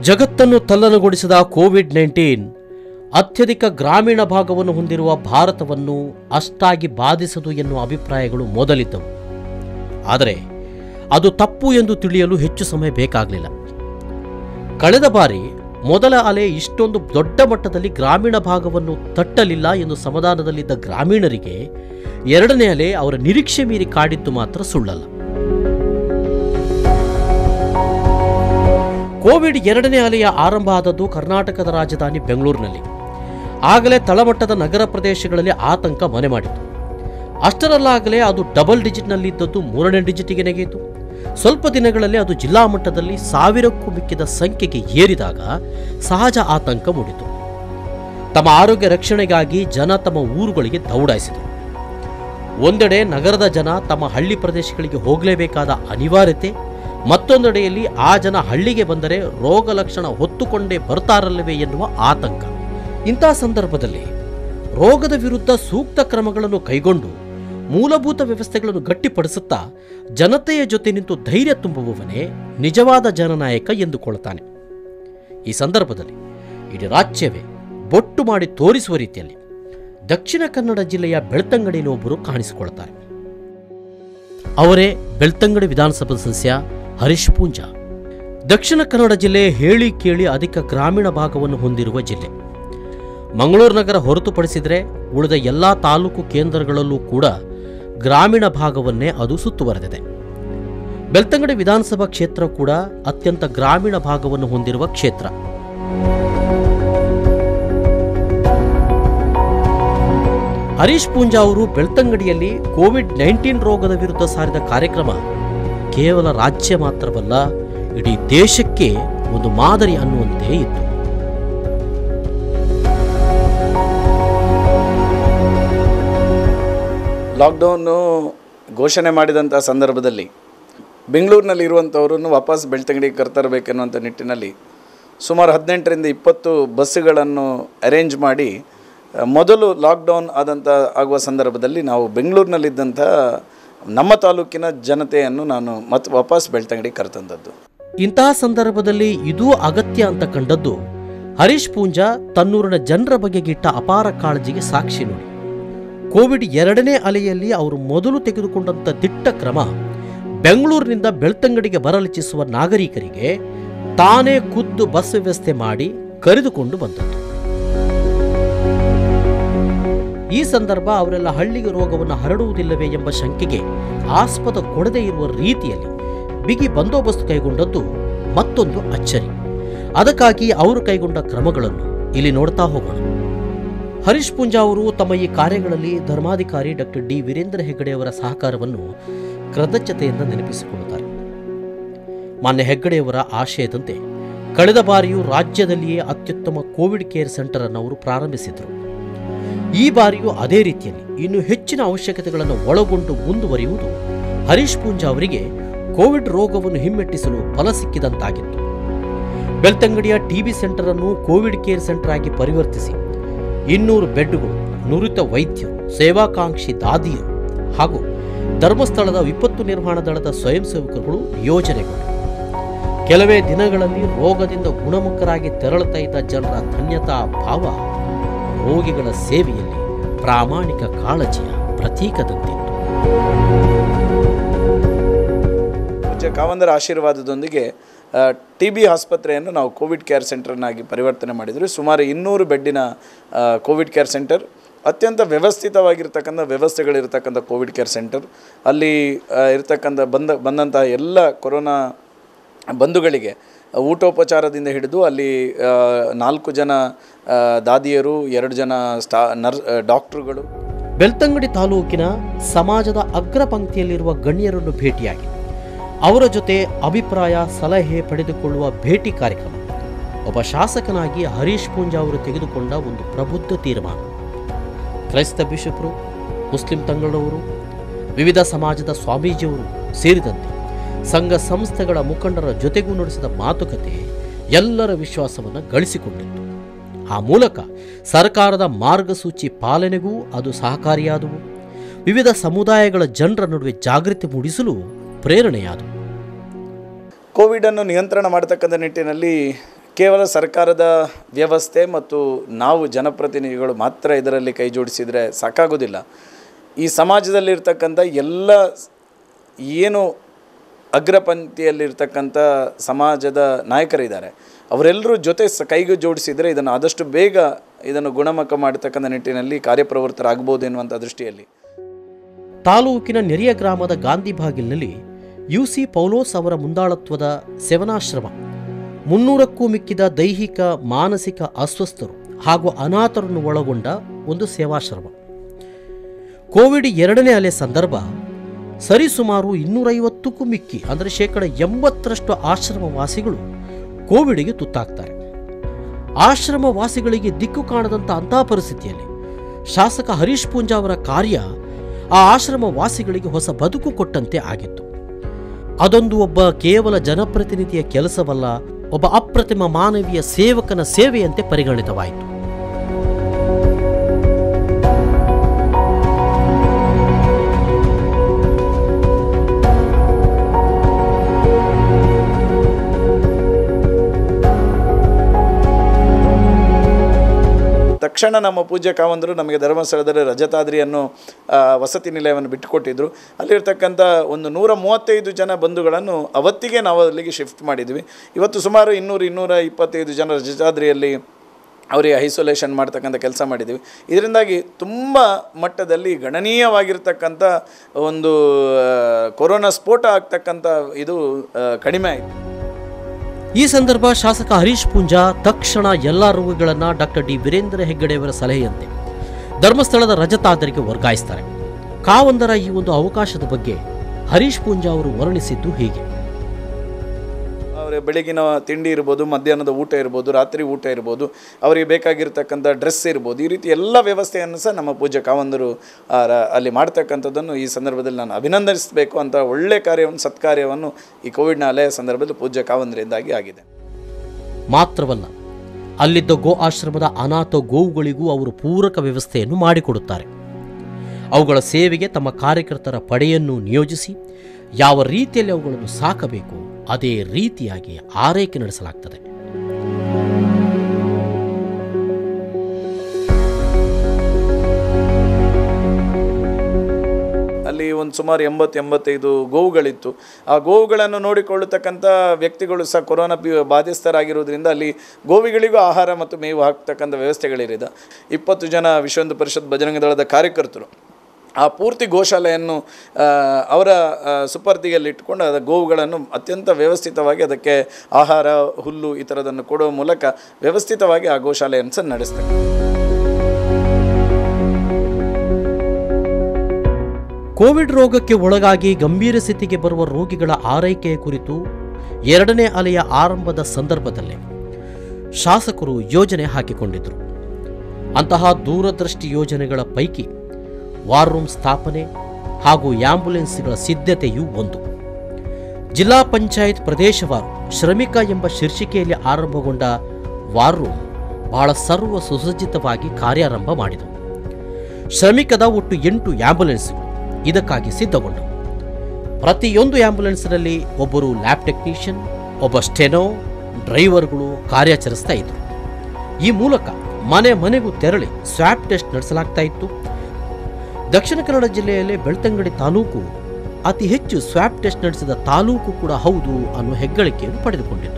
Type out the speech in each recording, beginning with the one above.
ಜಗತ್ತನ್ನು ತಲ್ಲಣಗೊಳಿಸಿದ Covid nineteen ಅತ್ಯಧಿಕ ಗ್ರಾಮೀಣ ಭಾಗವನ್ನು ಹೊಂದಿರುವ ಭಾರತವನ್ನು ಅಷ್ಟಾಗಿ ಬಾಧಿಸದು ಎನ್ನುವ ಅಭಿಪ್ರಾಯಗಳು ಮೊದಲಿದ್ದವು ಆದರೆ ಅದು ತಪ್ಪು ಎಂದು ತಿಳಿಯಲು ಹೆಚ್ಚು ಸಮಯ ಬೇಕಾಗಲಿಲ್ಲ ಕಳೆದ ಬಾರಿ ಮೊದಲ ಅಲೆ ಇಷ್ಟೊಂದು ದೊಡ್ಡ ಮಟ್ಟದಲ್ಲಿ ಗ್ರಾಮೀಣ ಭಾಗವನ್ನು ತಟ್ಟಲಿಲ್ಲ ಎಂದು ಸಮಾಧಾನದಲ್ಲಿದ್ದ ಗ್ರಾಮೀಣರಿಗೆ ಎರಡನೇ ಅಲೆ ಅವರ ನಿರೀಕ್ಷೆ ಮೀರಿ ಕಾಡಿದ್ದು ಮಾತ್ರ ಸುಳ್ಳಲ್ಲ ಕೋವಿಡ್ ಎರಡನೇ ಅಲೆಯ ಆರಂಭ ಆದದ್ದು ಕರ್ನಾಟಕದ ರಾಜಧಾನಿ ಬೆಂಗಳೂರಿನಲ್ಲಿ ಆಗಲೇ ತಳಮಟ್ಟದ ನಗರ ಪ್ರದೇಶಗಳಲ್ಲಿ ಆತಂಕ ಮನೆ ಮಾಡಿತು ಅಷ್ಟರಲ್ಲಾಗಲೇ ಅದು ಡಬಲ್ ಡಿಜಿಟ್ನಲ್ಲಿದ್ದದ್ದು ಮೂರನೇ ಡಿಜಿಟ್ಗೆ ನೆಗೆಯಿತು ಸ್ವಲ್ಪ ದಿನಗಳಲ್ಲಿ ಅದು ಜಿಲ್ಲಾ ಮಟ್ಟದಲ್ಲಿ ಸಾವಿರಕ್ಕೂ ಮಿಕ್ಕಿದ ಸಂಖ್ಯೆಗೆ ಏರಿದಾಗ ಸಹಜ ಆತಂಕ ಮೂಡಿತು ತಮ್ಮ ಆರೋಗ್ಯ ರಕ್ಷಣೆಗಾಗಿ ಜನ ತಮ್ಮ ಊರುಗಳಿಗೆ ದೌಡಾಯಿಸಿದರು ಒಂದೆಡೆ ನಗರದ ಜನ ತಮ್ಮ ಹಳ್ಳಿ ಪ್ರದೇಶಗಳಿಗೆ ಹೋಗಲೇಬೇಕಾದ ಅನಿವಾರ್ಯತೆ ಮತ್ತೊಂದೆಡೆಯಲ್ಲಿ ಆ ಜನ ಹಳ್ಳಿಗೆ ಬಂದರೆ ರೋಗ ಲಕ್ಷಣ ಹೊತ್ತುಕೊಂಡೇ ಬರ್ತಾರಲ್ಲವೇ ಎನ್ನುವ ಆತಂಕ ಇಂಥ ಸಂದರ್ಭದಲ್ಲಿ ರೋಗದ ವಿರುದ್ಧ ಸೂಕ್ತ ಕ್ರಮಗಳನ್ನು ಕೈಗೊಂಡು ಮೂಲಭೂತ ವ್ಯವಸ್ಥೆಗಳನ್ನು ಗಟ್ಟಿಪಡಿಸುತ್ತಾ ಜನತೆಯ ಜೊತೆ ನಿಂತು ಧೈರ್ಯ ತುಂಬುವವನೇ ನಿಜವಾದ ಜನನಾಯಕ ಎಂದುಕೊಳ್ಳುತ್ತಾನೆ ಈ ಸಂದರ್ಭದಲ್ಲಿ ಇಡೀ ರಾಜ್ಯವೇ ಬೊಟ್ಟು ಮಾಡಿ ತೋರಿಸುವ ರೀತಿಯಲ್ಲಿ ದಕ್ಷಿಣ ಕನ್ನಡ ಜಿಲ್ಲೆಯ ಬೆಳ್ತಂಗಡಿಯಲ್ಲಿ ಒಬ್ಬರು ಕಾಣಿಸಿಕೊಳ್ತಾರೆ ಅವರೇ ಬೆಳ್ತಂಗಡಿ ವಿಧಾನಸಭಾ ಸದಸ್ಯ ಹರೀಶ್ ಪೂಂಜಾ ದಕ್ಷಿಣ ಕನ್ನಡ ಜಿಲ್ಲೆ ಹೇಳಿ ಕೇಳಿ ಅಧಿಕ ಗ್ರಾಮೀಣ ಭಾಗವನ್ನು ಹೊಂದಿರುವ ಜಿಲ್ಲೆ ಮಂಗಳೂರು ನಗರ ಹೊರತುಪಡಿಸಿದರೆ ಉಳಿದ ಎಲ್ಲ ತಾಲೂಕು ಕೇಂದ್ರಗಳಲ್ಲೂ ಕೂಡ ಗ್ರಾಮೀಣ ಭಾಗವನ್ನೇ ಅದು ಸುತ್ತುವರೆದಿದೆ ಬೆಳ್ತಂಗಡಿ ವಿಧಾನಸಭಾ ಕ್ಷೇತ್ರ ಕೂಡ ಅತ್ಯಂತ ಗ್ರಾಮೀಣ ಭಾಗವನ್ನು ಹೊಂದಿರುವ ಕ್ಷೇತ್ರ ಹರೀಶ್ ಪೂಂಜಾ ಅವರು ಬೆಳ್ತಂಗಡಿಯಲ್ಲಿ ಕೋವಿಡ್ ನೈನ್ಟೀನ್ ರೋಗದ ವಿರುದ್ಧ ಸಾರಿದ ಕಾರ್ಯಕ್ರಮ ಕೇವಲ ರಾಜ್ಯ ಮಾತ್ರವಲ್ಲ ಇಡೀ ದೇಶಕ್ಕೆ ಒಂದು ಮಾದರಿ ಅನ್ನುವಂತೆ ಇತ್ತು ಲಾಕ್ಡೌನು ಘೋಷಣೆ ಮಾಡಿದಂಥ ಸಂದರ್ಭದಲ್ಲಿ ಬೆಂಗಳೂರಿನಲ್ಲಿ ಇರುವಂಥವ್ರನ್ನು ವಾಪಸ್ ಬೆಳ್ತಂಗಡಿಗೆ ಕರ್ತರಬೇಕೆನ್ನುವಂಥ ನಿಟ್ಟಿನಲ್ಲಿ ಸುಮಾರು ಹದಿನೆಂಟರಿಂದ ಇಪ್ಪತ್ತು ಬಸ್ಸುಗಳನ್ನು ಅರೇಂಜ್ ಮಾಡಿ ಆ, ಮೊದಲು ಲಾಕ್ಡೌನ್ ಆದಂಥ ಆಗುವ ಸಂದರ್ಭದಲ್ಲಿ ನಾವು ಬೆಂಗಳೂರಿನಲ್ಲಿದ್ದಂಥ ನಮ್ಮ ತಾಲೂಕಿನ ಜನತೆಯನ್ನು ನಾನು ಮತ್ತೆ ವಾಪಸ್ ಬೆಳ್ತಂಗಡಿಗೆ ಕರೆತಂದದ್ದು ಇಂತಹ ಸಂದರ್ಭದಲ್ಲಿ ಇದೂ ಅಗತ್ಯ ಅಂತ ಕಂಡದ್ದು ಹರೀಶ್ ಪೂಂಜಾ ತನ್ನೂರಿನ ಜನರ ಬಗೆಗಿಟ್ಟ ಅಪಾರ ಕಾಳಜಿಗೆ ಸಾಕ್ಷಿ ನೋಡಿ ಕೋವಿಡ್ ಎರಡನೇ ಅಲೆಯಲ್ಲಿ ಅವರು ಮೊದಲು ತೆಗೆದುಕೊಂಡಂಥ ದಿಟ್ಟ ಕ್ರಮ ಬೆಂಗಳೂರಿನಿಂದ ಬೆಳ್ತಂಗಡಿಗೆ ಬರಲಿಚ್ಛಿಸುವ ನಾಗರಿಕರಿಗೆ ತಾನೇ ಖುದ್ದು ಬಸ್ ವ್ಯವಸ್ಥೆ ಮಾಡಿ ಕರೆದುಕೊಂಡು ಬಂದದ್ದು ಈ ಸಂದರ್ಭ ಅವರೆಲ್ಲ ಹಳ್ಳಿಗೆ ರೋಗವನ್ನು ಹರಡುವುದಿಲ್ಲವೇ ಎಂಬ ಶಂಕೆಗೆ ಆಸ್ಪದ ಕೊಡದೇ ಇರುವ ರೀತಿಯಲ್ಲಿ ಬಿಗಿ ಬಂದೋಬಸ್ತ್ ಕೈಗೊಂಡದ್ದು ಮತ್ತೊಂದು ಅಚ್ಚರಿ ಅದಕ್ಕಾಗಿ ಅವರು ಕೈಗೊಂಡ ಕ್ರಮಗಳನ್ನು ಇಲ್ಲಿ ನೋಡ್ತಾ ಹೋಗೋಣ ಹರೀಶ್ ಪೂಂಜಾ ಅವರು ತಮ್ಮ ಈ ಕಾರ್ಯಗಳಲ್ಲಿ ಧರ್ಮಾಧಿಕಾರಿ ಡಾಕ್ಟರ್ ಡಿ ವೀರೇಂದ್ರ ಹೆಗ್ಗಡೆ ಅವರ ಸಹಕಾರವನ್ನು ಕೃತಜ್ಞತೆಯಿಂದ ನೆನಪಿಸಿಕೊಳ್ಳುತ್ತಾರೆ ಮಾನ್ಯ ಹೆಗ್ಗಡೆಯವರ ಆಶಯದಂತೆ ಕಳೆದ ಬಾರಿಯೂ ರಾಜ್ಯದಲ್ಲಿಯೇ ಅತ್ಯುತ್ತಮ ಕೋವಿಡ್ ಕೇರ್ ಸೆಂಟರ್ ಅನ್ನು ಅವರು ಪ್ರಾರಂಭಿಸಿದರು ಈ ಬಾರಿಯೂ ಅದೇ ರೀತಿಯಲ್ಲಿ ಇನ್ನು ಹೆಚ್ಚಿನ ಅವಶ್ಯಕತೆಗಳನ್ನು ಒಳಗೊಂಡು ಮುಂದುವರಿಯುವುದು ಹರೀಶ್ ಪೂಂಜಾ ಅವರಿಗೆ ಕೋವಿಡ್ ರೋಗವನ್ನು ಹಿಮ್ಮೆಟ್ಟಿಸಲು ಫಲ ಸಿಕ್ಕಿದಂತಾಗಿತ್ತು ಬೆಳ್ತಂಗಡಿಯ ಟಿಬಿ ಸೆಂಟರ್ ಅನ್ನು ಕೋವಿಡ್ ಕೇರ್ ಸೆಂಟರ್ ಆಗಿ ಪರಿವರ್ತಿಸಿ ಇನ್ನೂರು ಬೆಡ್ಗಳು ನುರಿತ ವೈದ್ಯರು ಸೇವಾಕಾಂಕ್ಷಿ ದಾದಿಯರು ಹಾಗೂ ಧರ್ಮಸ್ಥಳದ ವಿಪತ್ತು ನಿರ್ವಹಣಾ ದಳದ ಸ್ವಯಂ ಸೇವಕರುಗಳು ನಿಯೋಜನೆಗೊಂಡರು ಕೆಲವೇ ದಿನಗಳಲ್ಲಿ ರೋಗದಿಂದ ಗುಣಮುಖರಾಗಿ ತೆರಳುತ್ತಾ ಇದ್ದ ಜನರ ಧನ್ಯತಾ ಭಾವ ರೋಗಿಗಳ ಸೇವೆಯಲ್ಲಿ ಪ್ರಾಮಾಣಿಕ ಕಾಳಜಿಯ ಪ್ರತೀಕದಂತಿತ್ತು ಪೂಜ್ಯ ಕಾವಂದರ ಆಶೀರ್ವಾದದೊಂದಿಗೆ ಟಿ ಬಿ ಆಸ್ಪತ್ರೆಯನ್ನು ನಾವು ಕೋವಿಡ್ ಕೇರ್ ಸೆಂಟರ್ನಾಗಿ ಪರಿವರ್ತನೆ ಮಾಡಿದ್ರು ಸುಮಾರು ಇನ್ನೂರು ಬೆಡ್ಡಿನ ಆ, ಕೋವಿಡ್ ಕೇರ್ ಸೆಂಟರ್ ಅತ್ಯಂತ ವ್ಯವಸ್ಥಿತವಾಗಿರ್ತಕ್ಕಂಥ ವ್ಯವಸ್ಥೆಗಳಿರ್ತಕ್ಕಂಥ ಕೋವಿಡ್ ಕೇರ್ ಸೆಂಟರ್ ಅಲ್ಲಿ ಆ, ಇರ್ತಕ್ಕಂಥ ಬಂದ ಬಂದಂಥ ಎಲ್ಲ ಕೊರೋನಾ ಬಂಧುಗಳಿಗೆ ಊಟೋಪಚಾರದಿಂದ ಹಿಡಿದು ಅಲ್ಲಿ ಆ, ನಾಲ್ಕು ಜನ ಆ, ದಾದಿಯರು ಎರಡು ಜನ ಸ್ಟಾ ನರ್ ಡಾಕ್ಟ್ರುಗಳು ಬೆಳ್ತಂಗಡಿ ತಾಲೂಕಿನ ಸಮಾಜದ ಅಗ್ರ ಪಂಕ್ತಿಯಲ್ಲಿರುವ ಗಣ್ಯರನ್ನು ಭೇಟಿಯಾಗಿ ಅವರ ಜೊತೆ ಅಭಿಪ್ರಾಯ ಸಲಹೆ ಪಡೆದುಕೊಳ್ಳುವ ಭೇಟಿ ಕಾರ್ಯಕ್ರಮ ಒಬ್ಬ ಶಾಸಕನಾಗಿ ಹರೀಶ್ ಪೂಂಜಾ ಅವರು ತೆಗೆದುಕೊಂಡ ಒಂದು ಪ್ರಬುದ್ಧ ತೀರ್ಮಾನ ಕ್ರೈಸ್ತ ಬಿಷಪ್ರು ಮುಸ್ಲಿಂ ತಂಗಳವರು ವಿವಿಧ ಸಮಾಜದ ಸ್ವಾಮೀಜಿಯವರು ಸೇರಿದಂತೆ ಸಂಘ ಸಂಸ್ಥೆಗಳ ಮುಖಂಡರ ಜೊತೆಗೂ ನಡೆಸಿದ ಮಾತುಕತೆ ಎಲ್ಲರ ವಿಶ್ವಾಸವನ್ನು ಗಳಿಸಿಕೊಂಡಿತ್ತು ಆ ಮೂಲಕ ಸರ್ಕಾರದ ಮಾರ್ಗಸೂಚಿ ಪಾಲನೆಗೂ ಅದು ಸಹಕಾರಿಯಾದವು ವಿವಿಧ ಸಮುದಾಯಗಳ ಜನರ ನಡುವೆ ಜಾಗೃತಿ ಮೂಡಿಸಲು ಪ್ರೇರಣೆಯಾದವು ಕೋವಿಡನ್ನು ನಿಯಂತ್ರಣ ಮಾಡತಕ್ಕಂಥ ನಿಟ್ಟಿನಲ್ಲಿ ಕೇವಲ ಸರ್ಕಾರದ ವ್ಯವಸ್ಥೆ ಮತ್ತು ನಾವು ಜನಪ್ರತಿನಿಧಿಗಳು ಮಾತ್ರ ಇದರಲ್ಲಿ ಕೈ ಜೋಡಿಸಿದರೆ ಸಾಕಾಗೋದಿಲ್ಲ ಈ ಸಮಾಜದಲ್ಲಿರ್ತಕ್ಕಂಥ ಎಲ್ಲ ಏನು ಅಗ್ರಪಂಕ್ತಿಯಲ್ಲಿರ್ತಕ್ಕಂಥ ಸಮಾಜದ ನಾಯಕರಿದ್ದಾರೆ ಅವರೆಲ್ಲರೂ ಜೊತೆ ಸ ಕೈಗೆ ಜೋಡಿಸಿದರೆ ಇದನ್ನು ಆದಷ್ಟು ಬೇಗ ಇದನ್ನು ಗುಣಮುಖ ಮಾಡತಕ್ಕಂಥ ನಿಟ್ಟಿನಲ್ಲಿ ಕಾರ್ಯಪ್ರವೃತ್ತರಾಗ್ಬೋದು ಎನ್ನುವಂಥ ದೃಷ್ಟಿಯಲ್ಲಿ ತಾಲೂಕಿನ ನೆರೆಯ ಗ್ರಾಮದ ಗಾಂಧಿ ಬಾಗಿಲಿನಲ್ಲಿ ಯುಸಿ ಪೌಲೋಸ್ ಅವರ ಮುಂದಾಳತ್ವದ ಸೆವನಾಶ್ರಮ ಮುನ್ನೂರಕ್ಕೂ ಮಿಕ್ಕಿದ ದೈಹಿಕ ಮಾನಸಿಕ ಅಸ್ವಸ್ಥರು ಹಾಗೂ ಅನಾಥರನ್ನು ಒಳಗೊಂಡ ಒಂದು ಸೇವಾಶ್ರಮ ಕೋವಿಡ್ ಎರಡನೇ ಅಲೆ ಸಂದರ್ಭ ಸರಿಸುಮಾರು ಇನ್ನೂರೈವತ್ತಕ್ಕೂ ಮಿಕ್ಕಿ ಅಂದರೆ ಶೇಕಡ ಎಂಬತ್ತರಷ್ಟು ಆಶ್ರಮವಾಸಿಗಳು ಕೋವಿಡ್ಗೆ ತುತ್ತಾಗ್ತಾರೆ ಆಶ್ರಮ ವಾಸಿಗಳಿಗೆ ದಿಕ್ಕು ಕಾಣದಂಥ ಅಂತಹ ಪರಿಸ್ಥಿತಿಯಲ್ಲಿ ಶಾಸಕ ಹರೀಶ್ ಪೂಂಜಾ ಅವರ ಕಾರ್ಯ ಆ ಆಶ್ರಮ ವಾಸಿಗಳಿಗೆ ಹೊಸ ಬದುಕು ಕೊಟ್ಟಂತೆ ಆಗಿತ್ತು ಅದೊಂದು ಒಬ್ಬ ಕೇವಲ ಜನಪ್ರತಿನಿಧಿಯ ಕೆಲಸವಲ್ಲ ಒಬ್ಬ ಅಪ್ರತಿಮ ಮಾನವೀಯ ಸೇವಕನ ಸೇವೆಯಂತೆ ಪರಿಗಣಿತವಾಯಿತು ತಕ್ಷಣ ನಮ್ಮ ಪೂಜ್ಯ ಕಾವಂದರು ನಮಗೆ ಧರ್ಮಸ್ಥಳದಲ್ಲಿ ರಜತಾದ್ರಿ ಅನ್ನೋ ಆ, ವಸತಿ ನಿಲಯವನ್ನು ಬಿಟ್ಟುಕೊಟ್ಟಿದ್ರು ಅಲ್ಲಿರ್ತಕ್ಕಂಥ ಒಂದು ನೂರ ಮೂವತ್ತೈದು ಜನ ಬಂಧುಗಳನ್ನು ಅವತ್ತಿಗೆ ನಾವು ಅಲ್ಲಿಗೆ ಶಿಫ್ಟ್ ಮಾಡಿದ್ವಿ ಇವತ್ತು ಸುಮಾರು ಇನ್ನೂರು ಇನ್ನೂರ ಇಪ್ಪತ್ತೈದು ಜನ ರಜತಾದ್ರಿಯಲ್ಲಿ ಅವರಿಗೆ ಐಸೋಲೇಷನ್ ಮಾಡ್ತಕ್ಕಂಥ ಕೆಲಸ ಮಾಡಿದ್ದೀವಿ ಇದರಿಂದಾಗಿ ತುಂಬ ಮಟ್ಟದಲ್ಲಿ ಗಣನೀಯವಾಗಿರ್ತಕ್ಕಂಥ ಒಂದು ಆ, ಕೊರೋನಾ ಸ್ಫೋಟ ಆಗ್ತಕ್ಕಂಥ ಇದು ಆ, ಕಡಿಮೆ ಆಯಿತು ಈ ಸಂದರ್ಭ ಶಾಸಕ ಹರೀಶ್ ಪೂಂಜಾ ತಕ್ಷಣ ಎಲ್ಲ ರೋಗಿಗಳನ್ನ ಡಾಕ್ಟರ್ ಡಿ ವೀರೇಂದ್ರ ಹೆಗ್ಗಡೆಯವರ ಸಲಹೆಯಂತೆ ಧರ್ಮಸ್ಥಳದ ರಜತಾದರಿಗೆ ವರ್ಗಾಯಿಸ್ತಾರೆ ಕಾವಂದರ ಈ ಒಂದು ಅವಕಾಶದ ಬಗ್ಗೆ ಹರೀಶ್ ಪೂಂಜಾ ಅವರು ವರ್ಣಿಸಿದ್ದು ಹೀಗೆ ಅವರ ಬೆಳಗಿನ ತಿಂಡಿ ಇರ್ಬೋದು ಮಧ್ಯಾಹ್ನದ ಊಟ ಇರ್ಬೋದು ರಾತ್ರಿ ಊಟ ಇರ್ಬೋದು ಅವರಿಗೆ ಬೇಕಾಗಿರ್ತಕ್ಕಂಥ ಡ್ರೆಸ್ ಇರ್ಬೋದು ಈ ರೀತಿ ಎಲ್ಲ ವ್ಯವಸ್ಥೆಯನ್ನು ಸಹ ನಮ್ಮ ಪೂಜ್ಯ ಕಾವಂದರು ಆ, ರ- ಅಲ್ಲಿ ಮಾಡ್ತಕ್ಕಂಥದ್ದನ್ನು ಈ ಸಂದರ್ಭದಲ್ಲಿ ನಾನು ಅಭಿನಂದಿಸಬೇಕು ಅಂತ ಒಳ್ಳೆಯ ಕಾರ್ಯವನ್ನು ಸತ್ಕಾರ್ಯವನ್ನು ಈ ಕೋವಿಡ್ನ ಅಲೆಯ ಸಂದರ್ಭದಲ್ಲಿ ಪೂಜ್ಯ ಕಾವಂದರಿಂದಾಗಿ ಆಗಿದೆ ಮಾತ್ರವಲ್ಲ ಅಲ್ಲಿದ್ದ ಗೋ ಆಶ್ರಮದ ಅನಾಥ ಗೋವುಗಳಿಗೂ ಅವರು ಪೂರಕ ವ್ಯವಸ್ಥೆಯನ್ನು ಮಾಡಿಕೊಡುತ್ತಾರೆ ಅವುಗಳ ಸೇವೆಗೆ ತಮ್ಮ ಕಾರ್ಯಕರ್ತರ ಪಡೆಯನ್ನು ನಿಯೋಜಿಸಿ ಯಾವ ರೀತಿಯಲ್ಲಿ ಅವುಗಳನ್ನು ಸಾಕಬೇಕು ಅದೇ ರೀತಿಯಾಗಿ ಆರೈಕೆ ನಡೆಸಲಾಗ್ತದೆ ಅಲ್ಲಿ ಒಂದು ಸುಮಾರು ಎಂಬತ್ತು ಎಂಬತ್ತೈದು ಗೋವುಗಳಿತ್ತು ಆ ಗೋವುಗಳನ್ನು ನೋಡಿಕೊಳ್ಳತಕ್ಕಂಥ ವ್ಯಕ್ತಿಗಳು ಸಹ ಕೊರೋನಾ ಪಿ ಬಾಧಿಸ್ತರಾಗಿರೋದ್ರಿಂದ ಅಲ್ಲಿ ಗೋವಿಗಳಿಗೂ ಆಹಾರ ಮತ್ತು ಮೇವು ಹಾಕ್ತಕ್ಕಂಥ ವ್ಯವಸ್ಥೆಗಳಿರಿದೆ ಇಪ್ಪತ್ತು ಜನ ವಿಶ್ವ ಹಿಂದೂ ಪರಿಷತ್ ಬಜರಂಗ ದಳದ ಕಾರ್ಯಕರ್ತರು ಆ ಪೂರ್ತಿ ಗೋಶಾಲೆಯನ್ನು ಆ, ಅವರ ಆ, ಸುಪರ್ದಿಯಲ್ಲಿ ಇಟ್ಕೊಂಡು ಅದ ಗೋವುಗಳನ್ನು ಅತ್ಯಂತ ವ್ಯವಸ್ಥಿತವಾಗಿ ಅದಕ್ಕೆ ಆಹಾರ ಹುಲ್ಲು ಈ ಥರದನ್ನು ಕೊಡುವ ಮೂಲಕ ವ್ಯವಸ್ಥಿತವಾಗಿ ಆ ಗೋಶಾಲೆಯನ್ನು ಸಹ ನಡೆಸ್ತಾರೆ ಕೋವಿಡ್ ರೋಗಕ್ಕೆ ಒಳಗಾಗಿ ಗಂಭೀರ ಸ್ಥಿತಿಗೆ ಬರುವ ರೋಗಿಗಳ ಆರೈಕೆಯ ಕುರಿತು ಎರಡನೇ ಅಲೆಯ ಆರಂಭದ ಸಂದರ್ಭದಲ್ಲೇ ಶಾಸಕರು ಯೋಜನೆ ಹಾಕಿಕೊಂಡಿದ್ದರು ಅಂತಹ ದೂರದೃಷ್ಟಿ ಯೋಜನೆಗಳ ಪೈಕಿ ವಾರ್ ರೂಮ್ ಸ್ಥಾಪನೆ ಹಾಗೂ ಆಂಬ್ಯುಲೆನ್ಸ್ಗಳ ಸಿದ್ಧತೆಯೂ ಒಂದು ಜಿಲ್ಲಾ ಪಂಚಾಯತ್ ಪ್ರದೇಶವಾರು ಶ್ರಮಿಕ ಎಂಬ ಶೀರ್ಷಿಕೆಯಲ್ಲಿ ಆರಂಭಗೊಂಡ ವಾರ್ ರೂಮ್ ಬಹಳ ಸರ್ವ ಸುಸಜ್ಜಿತವಾಗಿ ಕಾರ್ಯಾರಂಭ ಮಾಡಿದವು ಶ್ರಮಿಕದ ಒಟ್ಟು ಎಂಟು ಆಂಬ್ಯುಲೆನ್ಸ್ಗಳು ಇದಕ್ಕಾಗಿ ಸಿದ್ಧಗೊಂಡವು ಪ್ರತಿಯೊಂದು ಆಂಬ್ಯುಲೆನ್ಸ್ನಲ್ಲಿ ಒಬ್ಬರು ಲ್ಯಾಬ್ ಟೆಕ್ನಿಷಿಯನ್ ಒಬ್ಬ ಸ್ಟೆನೋ ಡ್ರೈವರ್ಗಳು ಕಾರ್ಯಾಚರಿಸ್ತಾ ಇದ್ರು ಈ ಮೂಲಕ ಮನೆ ಮನೆಗೂ ತೆರಳಿ ಸ್ವ್ಯಾಬ್ ಟೆಸ್ಟ್ ನಡೆಸಲಾಗ್ತಾ ಇತ್ತು ದಕ್ಷಿಣ ಕನ್ನಡ ಜಿಲ್ಲೆಯಲ್ಲಿ ಬೆಳ್ತಂಗಡಿ ತಾಲೂಕು ಅತಿ ಹೆಚ್ಚು ಸ್ವ್ಯಾಬ್ ಟೆಸ್ಟ್ ನಡೆಸಿದ ತಾಲೂಕು ಕೂಡ ಹೌದು ಅನ್ನೋ ಹೆಗ್ಗಳಿಕೆಯನ್ನು ಪಡೆದುಕೊಂಡಿತು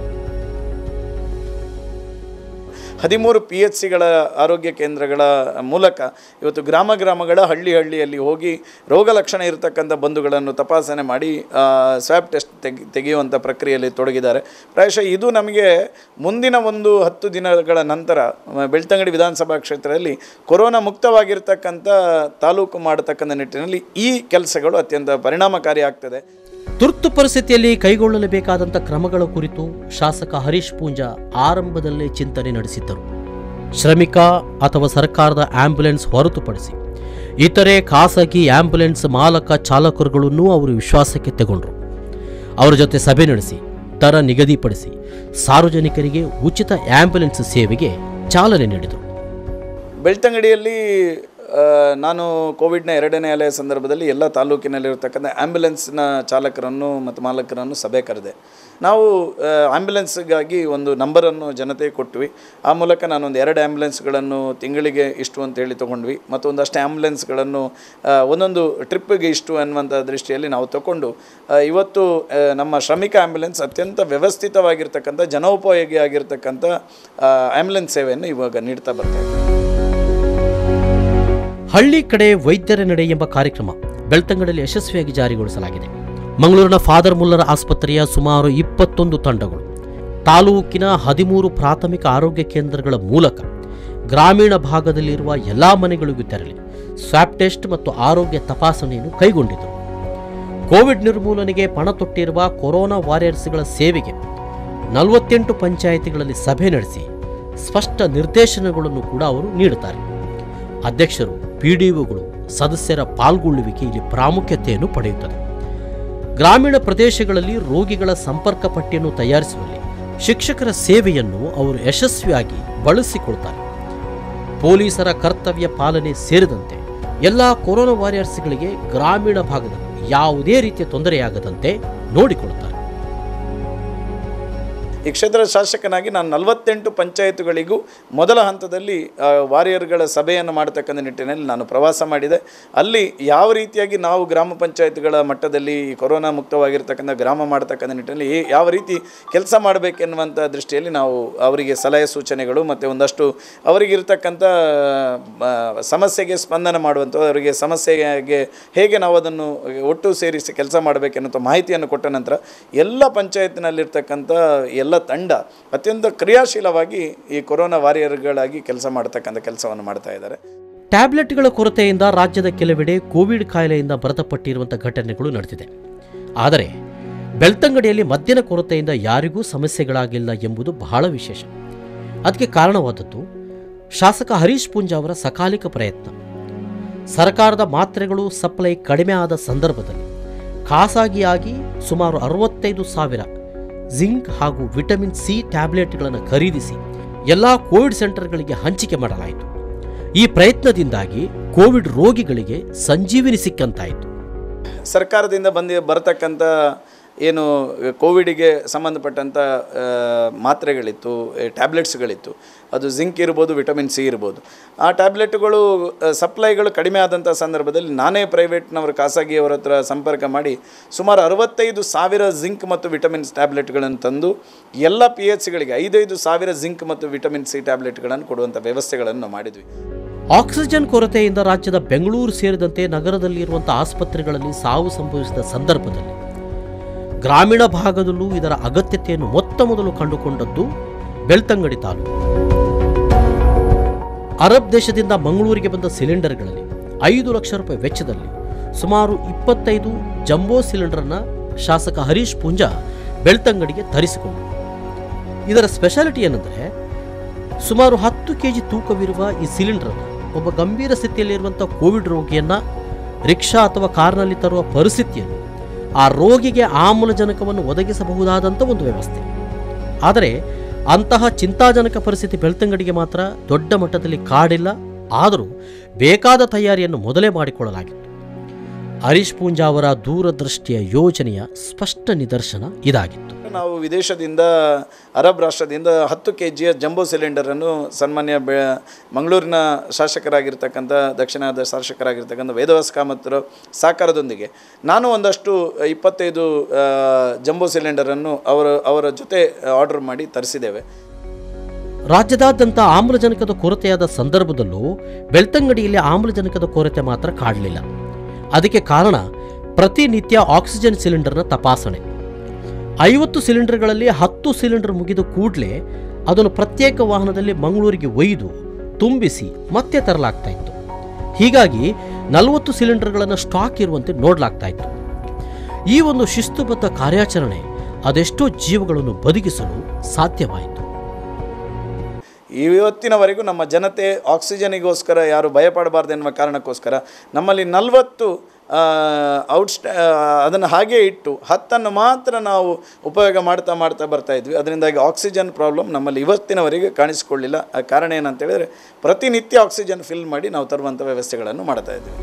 ಹದಿಮೂರು ಪಿ ಎಚ್ ಸಿಗಳ ಆರೋಗ್ಯ ಕೇಂದ್ರಗಳ ಮೂಲಕ ಇವತ್ತು ಗ್ರಾಮ ಗ್ರಾಮಗಳ ಹಳ್ಳಿ ಹಳ್ಳಿಯಲ್ಲಿ ಹೋಗಿ ರೋಗ ಲಕ್ಷಣ ಇರತಕ್ಕಂಥ ಬಂಧುಗಳನ್ನು ತಪಾಸಣೆ ಮಾಡಿ ಸ್ವ್ಯಾಬ್ ಟೆಸ್ಟ್ ತೆಗಿ ತೆಗೆಯುವಂಥ ಪ್ರಕ್ರಿಯೆಯಲ್ಲಿ ತೊಡಗಿದ್ದಾರೆ ಪ್ರಾಯಶಃ ಇದು ನಮಗೆ ಮುಂದಿನ ಒಂದು ಹತ್ತು ದಿನಗಳ ನಂತರ ಮ, ಬೆಳ್ತಂಗಡಿ ವಿಧಾನಸಭಾ ಕ್ಷೇತ್ರದಲ್ಲಿ ಕೊರೋನಾ ಮುಕ್ತವಾಗಿರ್ತಕ್ಕಂಥ ತಾಲೂಕು ಮಾಡತಕ್ಕಂಥ ನಿಟ್ಟಿನಲ್ಲಿ ಈ ಕೆಲಸಗಳು ಅತ್ಯಂತ ಪರಿಣಾಮಕಾರಿ ಆಗ್ತದೆ ತುರ್ತು ಪರಿಸ್ಥಿತಿಯಲ್ಲಿ ಕೈಗೊಳ್ಳಲೇಬೇಕಾದಂಥ ಕ್ರಮಗಳ ಕುರಿತು ಶಾಸಕ ಹರೀಶ್ ಪೂಂಜಾ ಆರಂಭದಲ್ಲೇ ಚಿಂತನೆ ನಡೆಸಿದ್ದರು ಶ್ರಮಿಕ ಅಥವಾ ಸರ್ಕಾರದ ಆಂಬ್ಯುಲೆನ್ಸ್ ಹೊರತುಪಡಿಸಿ ಇತರೆ ಖಾಸಗಿ ಆಂಬ್ಯುಲೆನ್ಸ್ ಮಾಲಕ ಚಾಲಕರುಗಳನ್ನೂ ಅವರು ವಿಶ್ವಾಸಕ್ಕೆ ತಗೊಂಡ್ರು ಅವರ ಜೊತೆ ಸಭೆ ನಡೆಸಿ ದರ ನಿಗದಿಪಡಿಸಿ ಸಾರ್ವಜನಿಕರಿಗೆ ಉಚಿತ ಆಂಬ್ಯುಲೆನ್ಸ್ ಸೇವೆಗೆ ಚಾಲನೆ ನೀಡಿದರು ಬೆಳ್ತಂಗಡಿಯಲ್ಲಿ ಆ, ನಾನು ಕೋವಿಡ್ನ ಎರಡನೇ ಅಲೆಯ ಸಂದರ್ಭದಲ್ಲಿ ಎಲ್ಲ ತಾಲೂಕಿನಲ್ಲಿರ್ತಕ್ಕಂಥ ಆ್ಯಂಬುಲೆನ್ಸ್ನ ಚಾಲಕರನ್ನು ಮತ್ತು ಮಾಲಕರನ್ನು ಸಭೆ ಕರೆದೆ ನಾವು ಆ್ಯಂಬುಲೆನ್ಸ್ಗಾಗಿ ಒಂದು ನಂಬರನ್ನು ಜನತೆಗೆ ಕೊಟ್ವಿ ಆ ಮೂಲಕ ನಾನೊಂದು ಎರಡು ಆ್ಯಂಬುಲೆನ್ಸ್ಗಳನ್ನು ತಿಂಗಳಿಗೆ ಇಷ್ಟು ಅಂತ ಹೇಳಿ ತೊಗೊಂಡ್ವಿ ಮತ್ತು ಒಂದಷ್ಟು ಆ್ಯಂಬುಲೆನ್ಸ್ಗಳನ್ನು ಆ, ಒಂದೊಂದು ಟ್ರಿಪ್ಪಿಗೆ ಇಷ್ಟು ಅನ್ನುವಂಥ ದೃಷ್ಟಿಯಲ್ಲಿ ನಾವು ತಗೊಂಡು ಆ, ಇವತ್ತು ಆ, ನಮ್ಮ ಶ್ರಮಿಕ ಆ್ಯಂಬುಲೆನ್ಸ್ ಅತ್ಯಂತ ವ್ಯವಸ್ಥಿತವಾಗಿರ್ತಕ್ಕಂಥ ಜನೋಪಯೋಗಿ ಆಗಿರ್ತಕ್ಕಂಥ ಆ್ಯಂಬುಲೆನ್ಸ್ ಸೇವೆಯನ್ನು ಇವಾಗ ನೀಡ್ತಾ ಬರ್ತಾ ಇದ್ದೀವಿ ಹಳ್ಳಿ ಕಡೆ ವೈದ್ಯರ ನಡೆ ಎಂಬ ಕಾರ್ಯಕ್ರಮ ಬೆಳ್ತಂಗಡಲ್ಲಿ ಯಶಸ್ವಿಯಾಗಿ ಜಾರಿಗೊಳಿಸಲಾಗಿದೆ ಮಂಗಳೂರಿನ ಫಾದರ್ ಮುಲ್ಲರ್ ಆಸ್ಪತ್ರೆಯ ಸುಮಾರು ಇಪ್ಪತ್ತೊಂದು ತಂಡಗಳು ತಾಲೂಕಿನ ಹದಿಮೂರು ಪ್ರಾಥಮಿಕ ಆರೋಗ್ಯ ಕೇಂದ್ರಗಳ ಮೂಲಕ ಗ್ರಾಮೀಣ ಭಾಗದಲ್ಲಿರುವ ಎಲ್ಲಾ ಮನೆಗಳಿಗೂ ತೆರಳಿ ಸ್ವ್ಯಾಬ್ ಟೆಸ್ಟ್ ಮತ್ತು ಆರೋಗ್ಯ ತಪಾಸಣೆಯನ್ನು ಕೈಗೊಂಡಿತು ಕೋವಿಡ್ ನಿರ್ಮೂಲನೆಗೆ ಪಣ ತೊಟ್ಟಿರುವ ಕೊರೋನಾ ವಾರಿಯರ್ಸ್ಗಳ ಸೇವೆಗೆ ನಲವತ್ತೆಂಟು ಪಂಚಾಯಿತಿಗಳಲ್ಲಿ ಸಭೆ ನಡೆಸಿ ಸ್ಪಷ್ಟ ನಿರ್ದೇಶನಗಳನ್ನು ಕೂಡ ಅವರು ನೀಡುತ್ತಾರೆ ಅಧ್ಯಕ್ಷರು ಪಿಡಿಒಗಳು ಸದಸ್ಯರ ಪಾಲ್ಗೊಳ್ಳುವಿಕೆ ಇಲ್ಲಿ ಪ್ರಾಮುಖ್ಯತೆಯನ್ನು ಪಡೆಯುತ್ತದೆ ಗ್ರಾಮೀಣ ಪ್ರದೇಶಗಳಲ್ಲಿ ರೋಗಿಗಳ ಸಂಪರ್ಕ ಪಟ್ಟಿಯನ್ನು ತಯಾರಿಸುವಲ್ಲಿ ಶಿಕ್ಷಕರ ಸೇವೆಯನ್ನು ಅವರು ಯಶಸ್ವಿಯಾಗಿ ಬಳಸಿಕೊಳ್ತಾರೆ ಪೊಲೀಸರ ಕರ್ತವ್ಯ ಪಾಲನೆ ಸೇರಿದಂತೆ ಎಲ್ಲ ಕೊರೋನಾ ವಾರಿಯರ್ಸ್ಗಳಿಗೆ ಗ್ರಾಮೀಣ ಭಾಗದಲ್ಲಿ ಯಾವುದೇ ರೀತಿಯ ತೊಂದರೆಯಾಗದಂತೆ ನೋಡಿಕೊಳ್ಳುತ್ತಾರೆ ಈ ಕ್ಷೇತ್ರದ ಶಾಸಕನಾಗಿ ನಾನು ನಲವತ್ತೆಂಟು ಪಂಚಾಯತ್ಗಳಿಗೂ ಮೊದಲ ಹಂತದಲ್ಲಿ ಆ, ವಾರಿಯರ್ಗಳ ಸಭೆಯನ್ನು ಮಾಡತಕ್ಕಂಥ ನಿಟ್ಟಿನಲ್ಲಿ ನಾನು ಪ್ರವಾಸ ಮಾಡಿದೆ ಅಲ್ಲಿ ಯಾವ ರೀತಿಯಾಗಿ ನಾವು ಗ್ರಾಮ ಪಂಚಾಯತ್ಗಳ ಮಟ್ಟದಲ್ಲಿ ಈ ಕೊರೋನಾ ಮುಕ್ತವಾಗಿರ್ತಕ್ಕಂಥ ಗ್ರಾಮ ಮಾಡತಕ್ಕಂಥ ನಿಟ್ಟಿನಲ್ಲಿ ಈ- ಯಾವ ರೀತಿ ಕೆಲಸ ಮಾಡಬೇಕೆನ್ನುವಂಥ ದೃಷ್ಟಿಯಲ್ಲಿ ನಾವು ಅವರಿಗೆ ಸಲಹೆ ಸೂಚನೆಗಳು ಮತ್ತು ಒಂದಷ್ಟು ಅವರಿಗಿರ್ತಕ್ಕಂಥ ಆ, ಸಮಸ್ಯೆಗೆ ಸ್ಪಂದನ ಮಾಡುವಂಥ ಅವರಿಗೆ ಸಮಸ್ಯೆಗೆ ಹೇಗೆ ನಾವು ಅದನ್ನು ಒಟ್ಟು ಸೇರಿಸಿ ಕೆಲಸ ಮಾಡಬೇಕೆನ್ನುವಂಥ ಮಾಹಿತಿಯನ್ನು ಕೊಟ್ಟ ನಂತರ ಎಲ್ಲ ಪಂಚಾಯತ್ನಲ್ಲಿರ್ತಕ್ಕಂಥ ಎಲ್ಲ ತಂಡ ಅತ್ಯಂತ ಕ್ರಿಯಾಶೀಲವಾಗಿ ಈ ಕೊರೋನಾ ವಾರಿಯರ್ಗಳಾಗಿ ಕೆಲಸ ಮಾಡ್ತಕ್ಕಂಥ ಕೆಲಸವನ್ನು ಮಾಡ್ತಾ ಇದ್ದಾರೆ ಟ್ಯಾಬ್ಲೆಟ್ಗಳ ಕೊರತೆಯಿಂದ ರಾಜ್ಯದ ಕೆಲವೆಡೆ ಕೋವಿಡ್ ಕಾಯಿಲೆಯಿಂದ ಮೃತಪಟ್ಟಿರುವಂಥ ಘಟನೆಗಳು ನಡೆದಿದೆ ಆದರೆ ಬೆಳ್ತಂಗಡಿಯಲ್ಲಿ ಮದ್ಯದ ಕೊರತೆಯಿಂದ ಯಾರಿಗೂ ಸಮಸ್ಯೆಗಳಾಗಿಲ್ಲ ಎಂಬುದು ಬಹಳ ವಿಶೇಷ ಅದಕ್ಕೆ ಕಾರಣವಾದದ್ದು ಶಾಸಕ ಹರೀಶ್ ಪುಂಜ ಅವರ ಸಕಾಲಿಕ ಪ್ರಯತ್ನ ಸರ್ಕಾರದ ಮಾತ್ರೆಗಳು ಸಪ್ಲೈ ಕಡಿಮೆ ಆದ ಸಂದರ್ಭದಲ್ಲಿ ಖಾಸಗಿಯಾಗಿ ಸುಮಾರು ಅರವತ್ತೈದು ಸಾವಿರ ಜಿಂಕ್ ಹಾಗೂ ವಿಟಮಿನ್ ಸಿ ಟ್ಯಾಬ್ಲೆಟ್ಗಳನ್ನು ಖರೀದಿಸಿ ಎಲ್ಲ ಕೋವಿಡ್ ಸೆಂಟರ್ಗಳಿಗೆ ಹಂಚಿಕೆ ಮಾಡಲಾಯಿತು ಈ ಪ್ರಯತ್ನದಿಂದಾಗಿ ಕೋವಿಡ್ ರೋಗಿಗಳಿಗೆ ಸಂಜೀವಿನಿ ಸಿಕ್ಕಂತಾಯಿತು ಸರ್ಕಾರದಿಂದ ಬಂದು ಬರತಕ್ಕಂಥ ಏನು ಕೋವಿಡಿಗೆ ಸಂಬಂಧಪಟ್ಟಂಥ ಆ, ಮಾತ್ರೆಗಳಿತ್ತು ಟ್ಯಾಬ್ಲೆಟ್ಸ್ಗಳಿತ್ತು ಅದು ಜಿಂಕ್ ಇರ್ಬೋದು ವಿಟಮಿನ್ ಸಿ ಇರ್ಬೋದು ಆ ಟ್ಯಾಬ್ಲೆಟ್ಗಳು ಆ, ಸಪ್ಲೈಗಳು ಕಡಿಮೆ ಆದಂಥ ಸಂದರ್ಭದಲ್ಲಿ ನಾನೇ ಪ್ರೈವೇಟ್ನವರು ಖಾಸಗಿಯವರ ಹತ್ರ ಸಂಪರ್ಕ ಮಾಡಿ ಸುಮಾರು ಅರವತ್ತೈದು ಸಾವಿರ ಜಿಂಕ್ ಮತ್ತು ವಿಟಮಿನ್ಸ್ ಟ್ಯಾಬ್ಲೆಟ್ಗಳನ್ನು ತಂದು ಎಲ್ಲ ಪಿ ಎಚ್ ಸಿಗಳಿಗೆ ಐದೈದು ಸಾವಿರ ಜಿಂಕ್ ಮತ್ತು ವಿಟಮಿನ್ ಸಿ ಟ್ಯಾಬ್ಲೆಟ್ಗಳನ್ನು ಕೊಡುವಂಥ ವ್ಯವಸ್ಥೆಗಳನ್ನು ನಾವು ಮಾಡಿದ್ವಿ ಆಕ್ಸಿಜನ್ ಕೊರತೆಯಿಂದ ರಾಜ್ಯದ ಬೆಂಗಳೂರು ಸೇರಿದಂತೆ ನಗರದಲ್ಲಿರುವಂಥ ಆಸ್ಪತ್ರೆಗಳಲ್ಲಿ ಸಾವು ಸಂಭವಿಸಿದ ಸಂದರ್ಭದಲ್ಲಿ ಗ್ರಾಮೀಣ ಭಾಗದಲ್ಲೂ ಇದರ ಅಗತ್ಯತೆಯನ್ನು ಮೊತ್ತ ಮೊದಲು ಕಂಡುಕೊಂಡದ್ದು ಬೆಳ್ತಂಗಡಿ ತಾಲೂಕು ಅರಬ್ ದೇಶದಿಂದ ಮಂಗಳೂರಿಗೆ ಬಂದ ಸಿಲಿಂಡರ್ಗಳಲ್ಲಿ ಐದು ಲಕ್ಷ ರೂಪಾಯಿ ವೆಚ್ಚದಲ್ಲಿ ಸುಮಾರು ಇಪ್ಪತ್ತೈದು ಜಂಬೋ ಸಿಲಿಂಡರ್ನ ಶಾಸಕ ಹರೀಶ್ ಪೂಂಜಾ ಬೆಳ್ತಂಗಡಿಗೆ ತರಿಸಿಕೊಂಡರು ಇದರ ಸ್ಪೆಷಾಲಿಟಿ ಏನೆಂದರೆ ಸುಮಾರು ಹತ್ತು ಕೆ ಜಿ ತೂಕವಿರುವ ಈ ಸಿಲಿಂಡರ್ ಒಬ್ಬ ಗಂಭೀರ ಸ್ಥಿತಿಯಲ್ಲಿರುವಂಥ ಕೋವಿಡ್ ರೋಗಿಯನ್ನ ರಿಕ್ಷಾ ಅಥವಾ ಕಾರ್ನಲ್ಲಿ ತರುವ ಪರಿಸ್ಥಿತಿಯನ್ನು ಆ ರೋಗಿಗೆ ಆಮ್ಲಜನಕವನ್ನು ಒದಗಿಸಬಹುದಾದಂಥ ಒಂದು ವ್ಯವಸ್ಥೆ ಆದರೆ ಅಂತಹ ಚಿಂತಾಜನಕ ಪರಿಸ್ಥಿತಿ ಬೆಳ್ತಂಗಡಿಗೆ ಮಾತ್ರ ದೊಡ್ಡ ಮಟ್ಟದಲ್ಲಿ ಕಾಡಿಲ್ಲ ಆದರೂ ಬೇಕಾದ ತಯಾರಿಯನ್ನು ಮೊದಲೇ ಮಾಡಿಕೊಳ್ಳಲಾಗಿತ್ತು ಹರೀಶ್ ಪೂಂಜಾ ಅವರ ದೂರದೃಷ್ಟಿಯ ಯೋಜನೆಯ ಸ್ಪಷ್ಟ ನಿದರ್ಶನ ಇದಾಗಿತ್ತು ನಾವು ವಿದೇಶದಿಂದ ಅರಬ್ ರಾಷ್ಟ್ರದಿಂದ ಹತ್ತು ಕೆ ಜಿಯ ಜಂಬೋ ಸಿಲಿಂಡರನ್ನು ಸನ್ಮಾನ್ಯ ಬೆ ಮಂಗಳೂರಿನ ಶಾಸಕರಾಗಿರ್ತಕ್ಕಂಥ ದಕ್ಷಿಣದ ಶಾಸಕರಾಗಿರ್ತಕ್ಕಂಥ ವೇದವಾಸ್ ಕಾಮತ್ರು ಸಾಕಾರದೊಂದಿಗೆ ನಾನು ಒಂದಷ್ಟು ಇಪ್ಪತ್ತೈದು ಆ, ಜಂಬೋ ಸಿಲಿಂಡರನ್ನು ಅವರ ಅವರ ಜೊತೆ ಆರ್ಡರ್ ಮಾಡಿ ತರಿಸಿದ್ದೇವೆ ರಾಜ್ಯದಾದ್ಯಂತ ಆಮ್ಲಜನಕದ ಕೊರತೆಯಾದ ಸಂದರ್ಭದಲ್ಲೂ ಬೆಳ್ತಂಗಡಿಯಲ್ಲಿ ಆಮ್ಲಜನಕದ ಕೊರತೆ ಮಾತ್ರ ಕಾಡಲಿಲ್ಲ ಅದಕ್ಕೆ ಕಾರಣ ಪ್ರತಿನಿತ್ಯ ಆಕ್ಸಿಜನ್ ಸಿಲಿಂಡರ್ನ ತಪಾಸಣೆ ಐವತ್ತು ಸಿಲಿಂಡರ್ಗಳಲ್ಲಿ ಹತ್ತು ಸಿಲಿಂಡರ್ ಮುಗಿದ ಕೂಡಲೇ ಅದನ್ನು ಪ್ರತ್ಯೇಕ ವಾಹನದಲ್ಲಿ ಮಂಗಳೂರಿಗೆ ಒಯ್ದು ತುಂಬಿಸಿ ಮತ್ತೆ ತರಲಾಗ್ತಾ ಇತ್ತು ಹೀಗಾಗಿ ನಲವತ್ತು ಸಿಲಿಂಡರ್ಗಳನ್ನು ಸ್ಟಾಕ್ ಇರುವಂತೆ ನೋಡಲಾಗ್ತಾ ಇತ್ತು ಈ ಒಂದು ಶಿಸ್ತುಬದ್ಧ ಕಾರ್ಯಾಚರಣೆ ಅದೆಷ್ಟೋ ಜೀವಗಳನ್ನು ಬದುಕಿಸಲು ಸಾಧ್ಯವಾಯಿತು ಇವತ್ತಿನವರೆಗೂ ನಮ್ಮ ಜನತೆ ಆಕ್ಸಿಜನಿಗೋಸ್ಕರ ಯಾರು ಭಯಪಡಬಾರ್ದು ಎನ್ನುವ ಕಾರಣಕ್ಕೋಸ್ಕರ ನಮ್ಮಲ್ಲಿ ನಲವತ್ತು ಔಟ್ಸ್ಟ ಅದನ್ನು ಹಾಗೆ ಇಟ್ಟು ಹತ್ತನ್ನು ಮಾತ್ರ ನಾವು ಉಪಯೋಗ ಮಾಡ್ತಾ ಮಾಡ್ತಾ ಬರ್ತಾ ಇದ್ವಿ ಅದರಿಂದಾಗಿ ಆಕ್ಸಿಜನ್ ಪ್ರಾಬ್ಲಮ್ ನಮ್ಮಲ್ಲಿ ಇವತ್ತಿನವರೆಗೆ ಕಾಣಿಸಿಕೊಳ್ಳಿಲ್ಲ ಆ ಕಾರಣ ಏನಂತ ಹೇಳಿದ್ರೆ ಪ್ರತಿನಿತ್ಯ ಆಕ್ಸಿಜನ್ ಫಿಲ್ ಮಾಡಿ ನಾವು ತರುವಂಥ ವ್ಯವಸ್ಥೆಗಳನ್ನು ಮಾಡ್ತಾ ಇದ್ವಿ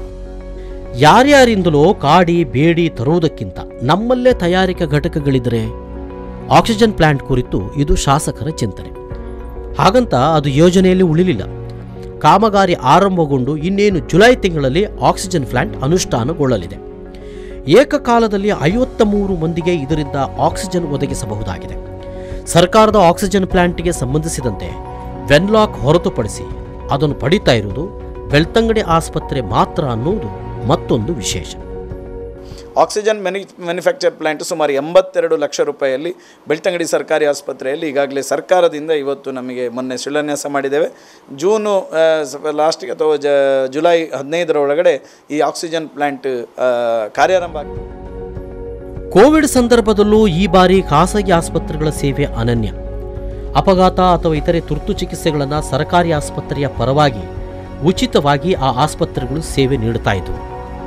ಯಾರ್ಯಾರಿಂದಲೋ ಕಾಡಿ ಬೇಡಿ ತರುವುದಕ್ಕಿಂತ ನಮ್ಮಲ್ಲೇ ತಯಾರಿಕಾ ಘಟಕಗಳಿದ್ರೆ ಆಕ್ಸಿಜನ್ ಪ್ಲಾಂಟ್ ಕುರಿತು ಇದು ಶಾಸಕರ ಚಿಂತನೆ ಹಾಗಂತ ಅದು ಯೋಜನೆಯಲ್ಲಿ ಉಳಿಲಿಲ್ಲ ಕಾಮಗಾರಿ ಆರಂಭಗೊಂಡು ಇನ್ನೇನು ಜುಲೈ ತಿಂಗಳಲ್ಲಿ ಆಕ್ಸಿಜನ್ ಪ್ಲಾಂಟ್ ಅನುಷ್ಠಾನಗೊಳ್ಳಲಿದೆ ಏಕಕಾಲದಲ್ಲಿ ಐವತ್ತ ಮೂರು ಮಂದಿಗೆ ಇದರಿಂದ ಆಕ್ಸಿಜನ್ ಒದಗಿಸಬಹುದಾಗಿದೆ ಸರ್ಕಾರದ ಆಕ್ಸಿಜನ್ ಪ್ಲಾಂಟ್ಗೆ ಸಂಬಂಧಿಸಿದಂತೆ ವೆನ್ಲಾಕ್ ಹೊರತುಪಡಿಸಿ ಅದನ್ನು ಪಡಿತಾ ಇರುವುದು ಬೆಳ್ತಂಗಡಿ ಆಸ್ಪತ್ರೆ ಮಾತ್ರ ಅನ್ನುವುದು ಮತ್ತೊಂದು ವಿಶೇಷ ಆಕ್ಸಿಜನ್ ಮ್ಯಾನಿ ಮ್ಯಾನುಫ್ಯಾಕ್ಚರ್ ಪ್ಲಾಂಟ್ ಸುಮಾರು ಎಂಬತ್ತೆರಡು ಲಕ್ಷ ರೂಪಾಯಿಯಲ್ಲಿ ಬೆಳ್ತಂಗಡಿ ಸರ್ಕಾರಿ ಆಸ್ಪತ್ರೆಯಲ್ಲಿ ಈಗಾಗಲೇ ಸರ್ಕಾರದಿಂದ ಇವತ್ತು ನಮಗೆ ಮೊನ್ನೆ ಶಿಲಾನ್ಯಾಸ ಮಾಡಿದ್ದೇವೆ ಜೂನು ಲಾಸ್ಟಿಗೆ ಅಥವಾ ಜ ಜುಲೈ ಹದಿನೈದರ ಒಳಗಡೆ ಈ ಆಕ್ಸಿಜನ್ ಪ್ಲಾಂಟ್ ಆ, ಕಾರ್ಯಾರಂಭ ಆಗ್ತದೆ ಕೋವಿಡ್ ಸಂದರ್ಭದಲ್ಲೂ ಈ ಬಾರಿ ಖಾಸಗಿ ಆಸ್ಪತ್ರೆಗಳ ಸೇವೆ ಅನನ್ಯ ಅಪಘಾತ ಅಥವಾ ಇತರೆ ತುರ್ತು ಚಿಕಿತ್ಸೆಗಳನ್ನು ಸರ್ಕಾರಿ ಆಸ್ಪತ್ರೆಯ ಪರವಾಗಿ ಉಚಿತವಾಗಿ ಆ ಆಸ್ಪತ್ರೆಗಳು ಸೇವೆ ನೀಡುತ್ತಾ ಇದ್ದವು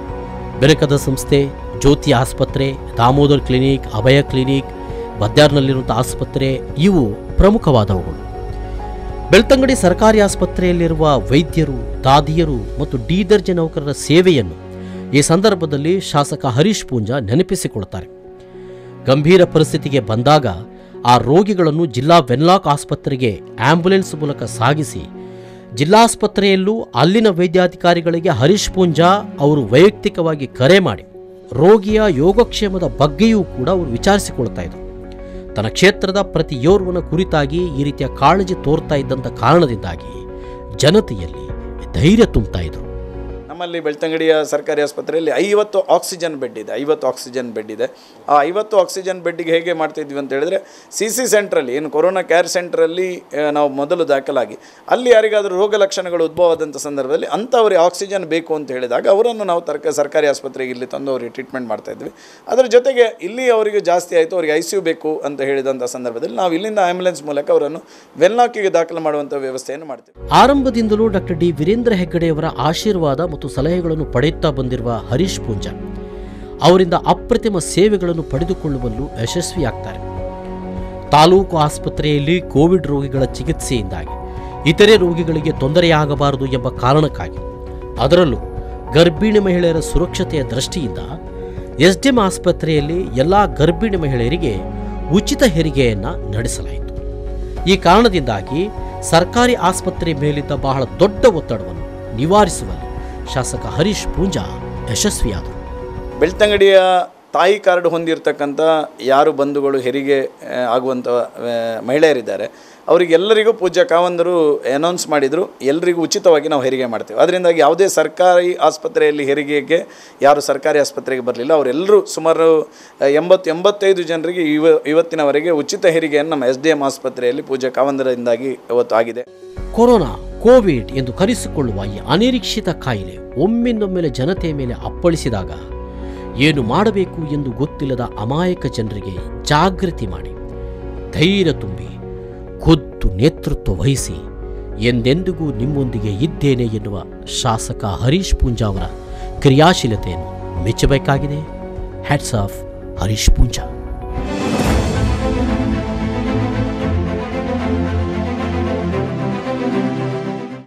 ಬೆನಕದ ಸಂಸ್ಥೆ ಜ್ಯೋತಿ ಆಸ್ಪತ್ರೆ ದಾಮೋದರ್ ಕ್ಲಿನಿಕ್ ಅಭಯ ಕ್ಲಿನಿಕ್ ಬದ್ಯಾರ್ನಲ್ಲಿರುವಂಥ ಆಸ್ಪತ್ರೆ ಇವು ಪ್ರಮುಖವಾದವುಗಳು ಬೆಳ್ತಂಗಡಿ ಸರ್ಕಾರಿ ಆಸ್ಪತ್ರೆಯಲ್ಲಿರುವ ವೈದ್ಯರು ದಾದಿಯರು ಮತ್ತು ಡಿ ದರ್ಜೆ ನೌಕರರ ಸೇವೆಯನ್ನು ಈ ಸಂದರ್ಭದಲ್ಲಿ ಶಾಸಕ ಹರೀಶ್ ಪೂಂಜಾ ನೆನಪಿಸಿಕೊಳ್ತಾರೆ ಗಂಭೀರ ಪರಿಸ್ಥಿತಿಗೆ ಬಂದಾಗ ಆ ರೋಗಿಗಳನ್ನು ಜಿಲ್ಲಾ ವೆನ್ಲಾಕ್ ಆಸ್ಪತ್ರೆಗೆ ಆಂಬ್ಯುಲೆನ್ಸ್ ಮೂಲಕ ಸಾಗಿಸಿ ಜಿಲ್ಲಾಸ್ಪತ್ರೆಯಲ್ಲೂ ಅಲ್ಲಿನ ವೈದ್ಯಾಧಿಕಾರಿಗಳಿಗೆ ಹರೀಶ್ ಪೂಂಜಾ ಅವರು ವೈಯಕ್ತಿಕವಾಗಿ ಕರೆ ಮಾಡಿ ರೋಗಿಯ ಯೋಗಕ್ಷೇಮದ ಬಗ್ಗೆಯೂ ಕೂಡ ಅವರು ವಿಚಾರಿಸಿಕೊಳ್ತಾ ಇದ್ರು ತನ್ನ ಕ್ಷೇತ್ರದ ಪ್ರತಿಯೋರ್ವನ ಕುರಿತಾಗಿ ಈ ರೀತಿಯ ಕಾಳಜಿ ತೋರ್ತಾ ಇದ್ದಂಥ ಕಾರಣದಿಂದಾಗಿ ಜನತೆಯಲ್ಲಿ ಧೈರ್ಯ ತುಂಬ್ತಾ ಇದ್ರು ನಮ್ಮಲ್ಲಿ ಬೆಳ್ತಂಗಡಿಯ ಸರ್ಕಾರಿ ಆಸ್ಪತ್ರೆಯಲ್ಲಿ ಐವತ್ತು ಆಕ್ಸಿಜನ್ ಬೆಡ್ ಇದೆ ಐವತ್ತು ಆಕ್ಸಿಜನ್ ಬೆಡ್ ಇದೆ ಆ ಐವತ್ತು ಆಕ್ಸಿಜನ್ ಬೆಡ್ಡಿಗೆ ಹೇಗೆ ಮಾಡ್ತಿದ್ವಿ ಅಂತ ಹೇಳಿದ್ರೆ ಸಿ ಸಿ ಸೆಂಟ್ರಲ್ಲಿ ಏನು ಕೊರೋನಾ ಕೇರ್ ಸೆಂಟ್ರಲ್ಲಿ ಆ, ನಾವು ಮೊದಲು ದಾಖಲಾಗಿ ಅಲ್ಲಿ ಯಾರಿಗಾದರೂ ರೋಗ ಲಕ್ಷಣಗಳು ಉದ್ಭವ ಆದಂಥ ಸಂದರ್ಭದಲ್ಲಿ ಅಂಥವ್ರಿಗೆ ಆಕ್ಸಿಜನ್ ಬೇಕು ಅಂತ ಹೇಳಿದಾಗ ಅವರನ್ನು ನಾವು ತರ್ಕ ಸರ್ಕಾರಿ ಆಸ್ಪತ್ರೆಗೆ ಇಲ್ಲಿ ತಂದು ಅವರಿಗೆ ಟ್ರೀಟ್ಮೆಂಟ್ ಮಾಡ್ತಾ ಇದ್ವಿ ಅದರ ಜೊತೆಗೆ ಇಲ್ಲಿ ಅವರಿಗೆ ಜಾಸ್ತಿ ಆಯಿತು ಅವರಿಗೆ ಐ ಸಿ ಯು ಬೇಕು ಅಂತ ಹೇಳಿದಂಥ ಸಂದರ್ಭದಲ್ಲಿ ನಾವು ಇಲ್ಲಿಂದ ಆ್ಯಂಬುಲೆನ್ಸ್ ಮೂಲಕ ಅವರನ್ನು ವೆನ್ಲಾಕಿಗೆ ದಾಖಲು ಮಾಡುವಂಥ ವ್ಯವಸ್ಥೆಯನ್ನು ಮಾಡ್ತೀವಿ ಆರಂಭದಿಂದಲೂ ಡಾಕ್ಟರ್ ಡಿ ವೀರೇಂದ್ರ ಹೆಗ್ಗಡೆಯವರ ಆಶೀರ್ವಾದ ಮತ್ತು ಸಲಹೆಗಳನ್ನು ಪಡೆಯುತ್ತಾ ಬಂದಿರುವ ಹರೀಶ್ ಪೂಂಜಾ ಅವರಿಂದ ಅಪ್ರತಿಮ ಸೇವೆಗಳನ್ನು ಪಡೆದುಕೊಳ್ಳುವಲ್ಲೂ ಯಶಸ್ವಿಯಾಗ್ತಾರೆ ತಾಲೂಕು ಆಸ್ಪತ್ರೆಯಲ್ಲಿ ಕೋವಿಡ್ ರೋಗಿಗಳ ಚಿಕಿತ್ಸೆಯಿಂದಾಗಿ ಇತರೆ ರೋಗಿಗಳಿಗೆ ತೊಂದರೆಯಾಗಬಾರದು ಎಂಬ ಕಾರಣಕ್ಕಾಗಿ ಅದರಲ್ಲೂ ಗರ್ಭಿಣಿ ಮಹಿಳೆಯರ ಸುರಕ್ಷತೆಯ ದೃಷ್ಟಿಯಿಂದ ಎಸ್ಡಿಎಂ ಆಸ್ಪತ್ರೆಯಲ್ಲಿ ಎಲ್ಲ ಗರ್ಭಿಣಿ ಮಹಿಳೆಯರಿಗೆ ಉಚಿತ ಹೆರಿಗೆಯನ್ನು ನಡೆಸಲಾಯಿತು ಈ ಕಾರಣದಿಂದಾಗಿ ಸರ್ಕಾರಿ ಆಸ್ಪತ್ರೆ ಮೇಲಿದ್ದ ಬಹಳ ದೊಡ್ಡ ಒತ್ತಡವನ್ನು ನಿವಾರಿಸುವಲ್ಲಿ ಶಾಸಕ ಹರೀಶ್ ಪೂಂಜಾ ಯಶಸ್ವಿಯಾದರು ಬೆಳ್ತಂಗಡಿಯ ತಾಯಿ ಕಾರ್ಡ್ ಹೊಂದಿರತಕ್ಕಂಥ ಯಾರು ಬಂಧುಗಳು ಹೆರಿಗೆ ಆ, ಆಗುವಂಥ ಆ, ಮಹಿಳೆಯರಿದ್ದಾರೆ ಅವರಿಗೆಲ್ಲರಿಗೂ ಪೂಜ್ಯ ಕಾವಂದರು ಅನೌನ್ಸ್ ಮಾಡಿದರು ಎಲ್ಲರಿಗೂ ಉಚಿತವಾಗಿ ನಾವು ಹೆರಿಗೆ ಮಾಡ್ತೇವೆ ಅದರಿಂದಾಗಿ ಯಾವುದೇ ಸರ್ಕಾರಿ ಆಸ್ಪತ್ರೆಯಲ್ಲಿ ಹೆರಿಗೆಗೆ ಯಾರು ಸರ್ಕಾರಿ ಆಸ್ಪತ್ರೆಗೆ ಬರಲಿಲ್ಲ ಅವರೆಲ್ಲರೂ ಸುಮಾರು ಆ, ಎಂಬತ್ತು ಎಂಬತ್ತೈದು ಜನರಿಗೆ ಇವ ಇವತ್ತಿನವರೆಗೆ ಉಚಿತ ಹೆರಿಗೆಯನ್ನು ನಮ್ಮ ಎಸ್ ಡಿ ಎಮ್ ಆಸ್ಪತ್ರೆಯಲ್ಲಿ ಪೂಜ್ಯ ಕಾವಂದರಿಂದಾಗಿ ಇವತ್ತು ಆಗಿದೆ ಕೊರೋನಾ ಕೋವಿಡ್ ಎಂದು ಕರೆಸಿಕೊಳ್ಳುವ ಈ ಅನಿರೀಕ್ಷಿತ ಕಾಯಿಲೆ ಒಮ್ಮಿಂದೊಮ್ಮೆಲೆ ಜನತೆಯ ಮೇಲೆ ಅಪ್ಪಳಿಸಿದಾಗ ಏನು ಮಾಡಬೇಕು ಎಂದು ಗೊತ್ತಿಲ್ಲದ ಅಮಾಯಕ ಜನರಿಗೆ ಜಾಗೃತಿ ಮಾಡಿ ಧೈರ್ಯ ತುಂಬಿ ಖುದ್ದು ನೇತೃತ್ವ ವಹಿಸಿ ಎಂದೆಂದಿಗೂ ನಿಮ್ಮೊಂದಿಗೆ ಇದ್ದೇನೆ ಎನ್ನುವ ಶಾಸಕ ಹರೀಶ್ ಪೂಂಜಾ ಅವರ ಕ್ರಿಯಾಶೀಲತೆಯನ್ನು ಮೆಚ್ಚಬೇಕಾಗಿದೆ ಹ್ಯಾಟ್ಸ್ ಆಫ್ ಹರೀಶ್ ಪೂಂಜಾ